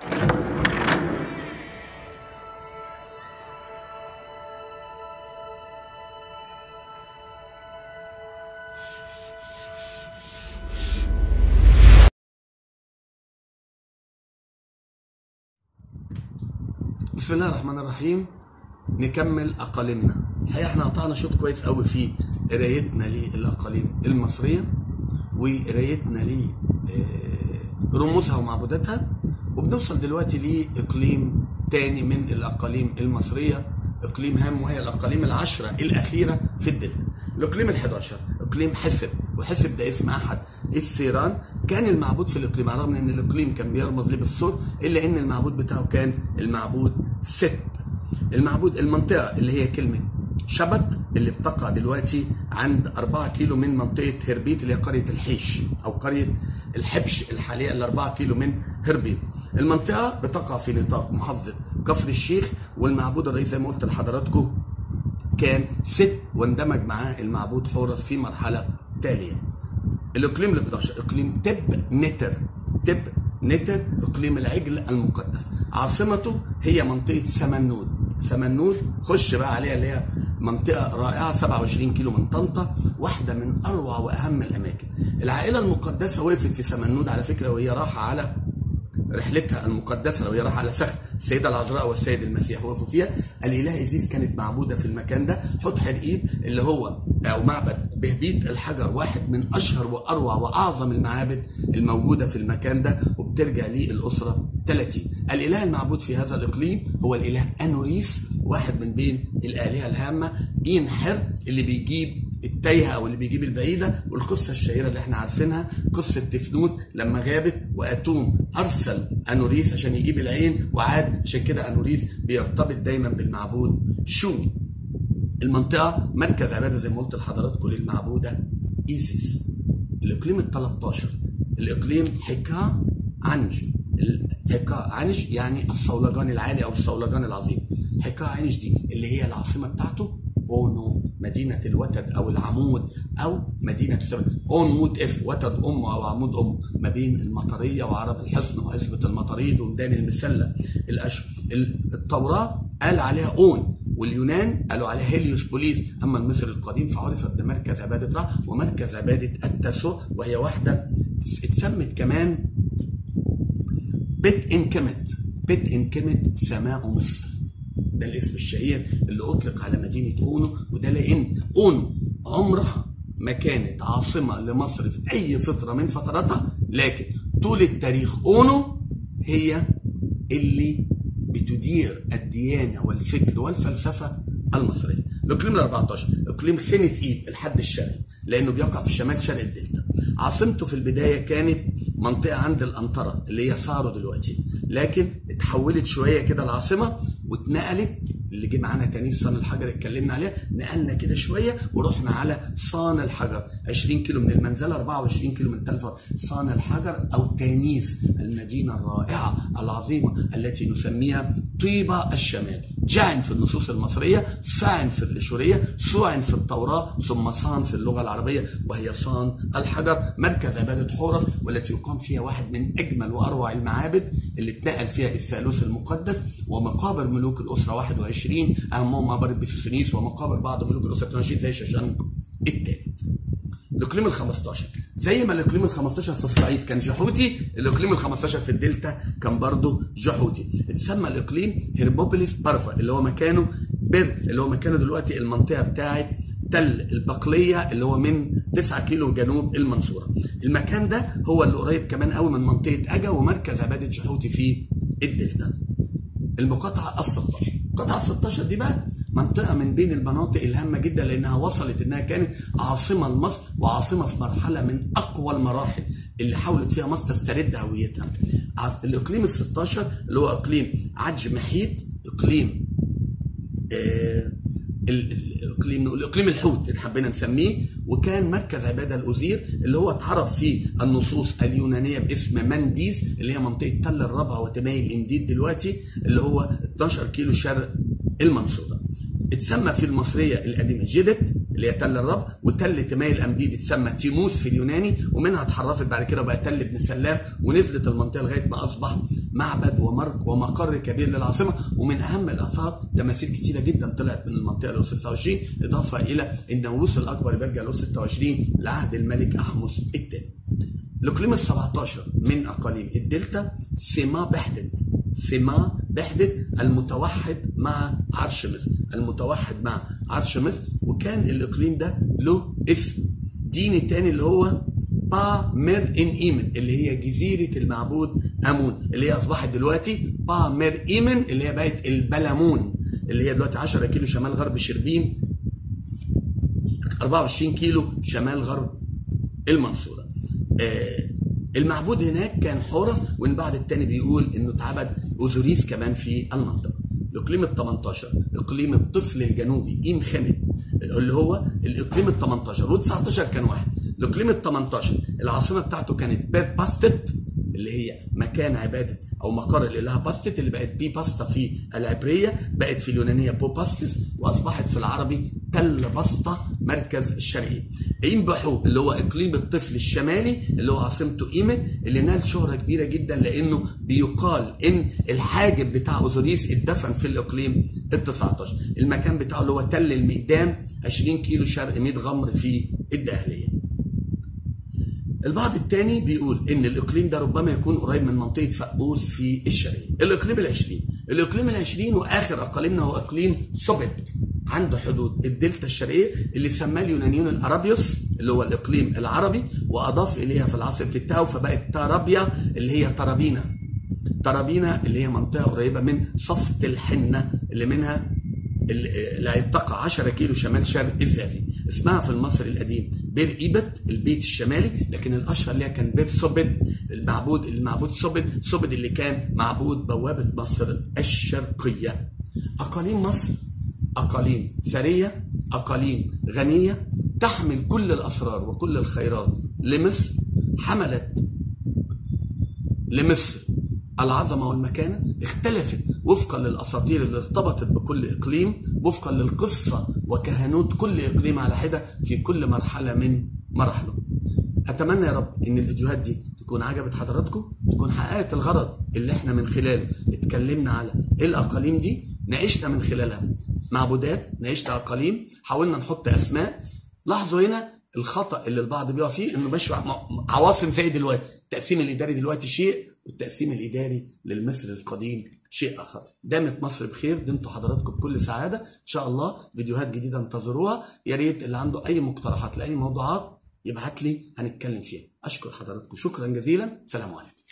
بسم الله الرحمن الرحيم نكمل اقاليمنا الحقيقه احنا قطعنا شوط كويس قوي في قرايتنا للاقاليم المصريه وقرايتنا ل آه، رموزها ومعبوداتها وبنوصل دلوقتي لاقليم تاني من الاقاليم المصريه اقليم هام وهي الاقاليم العشره الاخيره في الدلتا الاقليم ال11 اقليم حسب وحسب ده اسم احد الثيران كان المعبود في الاقليم على الرغم من ان الاقليم كان بيرمز ليه بالثور الا ان المعبود بتاعه كان المعبود ست المعبود المنطقه اللي هي كلمه شبت اللي بتقع دلوقتي عند 4 كيلو من منطقه هربيت اللي هي قريه الحيش او قريه الحبش الحاليه اللي 4 كيلو من هربيت المنطقه بتقع في نطاق محافظه كفر الشيخ والمعبود الرئيسي زي ما قلت لحضراتكم كان ست واندمج معاه المعبود حورس في مرحله تاليه الاقليم ال 12 اقليم تب نتر تب نتر اقليم العجل المقدس عاصمته هي منطقه سمنود سمنود خش بقى عليها اللي هي منطقه رائعه 27 كيلو من طنطا واحده من اروع واهم الاماكن العائله المقدسه وقفت في سمنود على فكره وهي رايحه على رحلتها المقدسه لو هي رايحه على سخ السيده العذراء والسيد المسيح وقفوا فيها الاله ايزيس كانت معبوده في المكان ده حط حرقيب اللي هو او معبد بهبيت الحجر واحد من اشهر واروع واعظم المعابد الموجوده في المكان ده وبترجع ليه الاسره 30 الاله المعبود في هذا الاقليم هو الاله انوريس واحد من بين الالهه الهامه ينحر اللي بيجيب التايهه او اللي بيجيب البعيده والقصه الشهيره اللي احنا عارفينها قصه تفنوت لما غابت واتوم ارسل انوريس عشان يجيب العين وعاد عشان كده انوريس بيرتبط دايما بالمعبود شو المنطقه مركز عباده زي ما قلت لحضراتكم للمعبوده ايزيس الاقليم ال 13 الاقليم حكا عنج حكا عنج يعني الصولجان العالي او الصولجان العظيم حكا عنج دي اللي هي العاصمه بتاعته اونو مدينه الوتد او العمود او مدينه السبت اونمود اف وتد امه او عمود امه ما بين المطريه وعرب الحصن وعزبه المطاريد وميدان المسله الأش... التوراه قال عليها اون واليونان قالوا عليها هيليوس بوليس اما المصري القديم فعرفت بمركز عباده را ومركز عباده التاسو وهي واحده اتسمت كمان بيت انكمت بيت انكمت سماء مصر ده الاسم الشهير اللي اطلق على مدينه اونو وده لان اونو عمرها ما كانت عاصمه لمصر في اي فتره من فتراتها لكن طول التاريخ اونو هي اللي بتدير الديانه والفكر والفلسفه المصريه. الاقليم ال 14 اقليم خينة ايب الحد الشرقي لانه بيقع في شمال شرق الدلتا. عاصمته في البدايه كانت منطقه عند الانطره اللي هي ثارو دلوقتي لكن اتحولت شويه كده العاصمه واتنقلت اللي جه معانا تانيس صان الحجر اتكلمنا عليها نقلنا كده شويه ورحنا على صان الحجر 20 كيلو من المنزله 24 كيلو من تلفا صان الحجر او تانيس المدينه الرائعه العظيمه التي نسميها طيبه الشمال جعن في النصوص المصريه صاعن في الاشوريه صوعن في التوراه ثم صان في اللغه العربيه وهي صان الحجر مركز عباده حورس والتي يقام فيها واحد من اجمل واروع المعابد اللي اتنقل فيها الثالوث المقدس ومقابر ملوك الاسره 21 اهمهم مقبره بيسوسينيس ومقابر بعض ملوك الاسره 22 زي شاشانك الثالث. الاقليم ال 15 زي ما الاقليم ال 15 في الصعيد كان جحوتي الاقليم ال 15 في الدلتا كان برضه جحوتي اتسمى الاقليم هيربوبوليس بارفا اللي هو مكانه بر اللي هو مكانه دلوقتي المنطقه بتاعه تل البقلية اللي هو من 9 كيلو جنوب المنصورة المكان ده هو اللي قريب كمان قوي من منطقة أجا ومركز عبادة جحوتي في الدلتا المقاطعة ال 16 القطعة ال 16 دي بقى منطقة من بين المناطق الهامة جدا لأنها وصلت إنها كانت عاصمة لمصر وعاصمة في مرحلة من أقوى المراحل اللي حاولت فيها مصر تسترد هويتها. الإقليم ال 16 اللي هو إقليم عج محيط إقليم آه الاقليم نقول اقليم الحوت اللي حبينا نسميه وكان مركز عباده الازير اللي هو اتعرف في النصوص اليونانيه باسم منديز اللي هي منطقه تل الربع وتماي الانديد دلوقتي اللي هو 12 كيلو شرق المنصوره. اتسمى في المصريه القديمه جدت اللي هي تل الرب وتل تماي الامديد اتسمى تيموس في اليوناني ومنها اتحرفت بعد كده وبقى تل ابن سلام ونزلت المنطقه لغايه ما اصبح معبد ومرج ومقر كبير للعاصمه ومن اهم الاثار تماثيل كتيره جدا طلعت من المنطقه ل 26 اضافه الى الناموس الاكبر بيرجع ل 26 لعهد الملك احمس الثاني. الاقليم ال 17 من اقاليم الدلتا سما بحدد سما بحدد المتوحد مع عرش مصر المتوحد مع عرش مصر وكان الاقليم ده له اسم ديني تاني اللي هو با مير ان ايمن اللي هي جزيره المعبود امون اللي هي اصبحت دلوقتي با مير ايمن اللي هي بقت البلمون اللي هي دلوقتي 10 كيلو شمال غرب شربين 24 كيلو شمال غرب المنصوره آه المعبود هناك كان حورس والبعض التاني بيقول انه اتعبد اوزوريس كمان في المنطقه الاقليم ال 18 اقليم الطفل الجنوبي ايم خمد اللي هو الاقليم ال 18 و 19 كان واحد الاقليم ال 18 العاصمه بتاعته كانت بير باستت اللي هي مكان عباده او مقر الاله باستت اللي بقت بي باستا في العبريه بقت في اليونانيه بو باستس واصبحت في العربي تل بسطه مركز الشرقي ايم بحو اللي هو اقليم الطفل الشمالي اللي هو عاصمته ايمت اللي نال شهره كبيره جدا لانه بيقال ان الحاجب بتاع اوزوريس اتدفن في الاقليم ال 19 المكان بتاعه اللي هو تل الميدان 20 كيلو شرق ميت غمر في الدقهليه البعض الثاني بيقول ان الاقليم ده ربما يكون قريب من منطقه فقوس في الشرقيه الاقليم العشرين الاقليم العشرين واخر اقاليمنا هو اقليم سوبت عنده حدود الدلتا الشرقيه اللي سماه اليونانيون الارابيوس اللي هو الاقليم العربي واضاف اليها في العصر التاو فبقت تارابيا اللي هي ترابينا ترابينا اللي هي منطقه قريبه من صفت الحنه اللي منها اللي تقع 10 كيلو شمال شرق الزافي اسمها في المصري القديم بير ايبت البيت الشمالي لكن الاشهر ليها كان بير سوبد المعبود المعبود سوبد سوبد اللي كان معبود بوابه مصر الشرقيه اقاليم مصر اقاليم ثريه اقاليم غنيه تحمل كل الاسرار وكل الخيرات لمصر حملت لمصر العظمة والمكانة اختلفت وفقا للأساطير اللي ارتبطت بكل إقليم وفقا للقصة وكهنوت كل إقليم على حدة في كل مرحلة من مراحله أتمنى يا رب إن الفيديوهات دي تكون عجبت حضراتكم تكون حققت الغرض اللي احنا من خلاله اتكلمنا على الأقاليم دي نعيشنا من خلالها معبودات نعيشنا أقاليم حاولنا نحط أسماء لاحظوا هنا الخطأ اللي البعض بيقع فيه إنه ماشي عواصم زي دلوقتي التقسيم الإداري دلوقتي شيء والتقسيم الاداري للمصري القديم شيء اخر دامت مصر بخير دمتوا حضراتكم بكل سعاده ان شاء الله فيديوهات جديده انتظروها يا ريت اللي عنده اي مقترحات لاي موضوعات يبعت لي هنتكلم فيها اشكر حضراتكم شكرا جزيلا سلام عليكم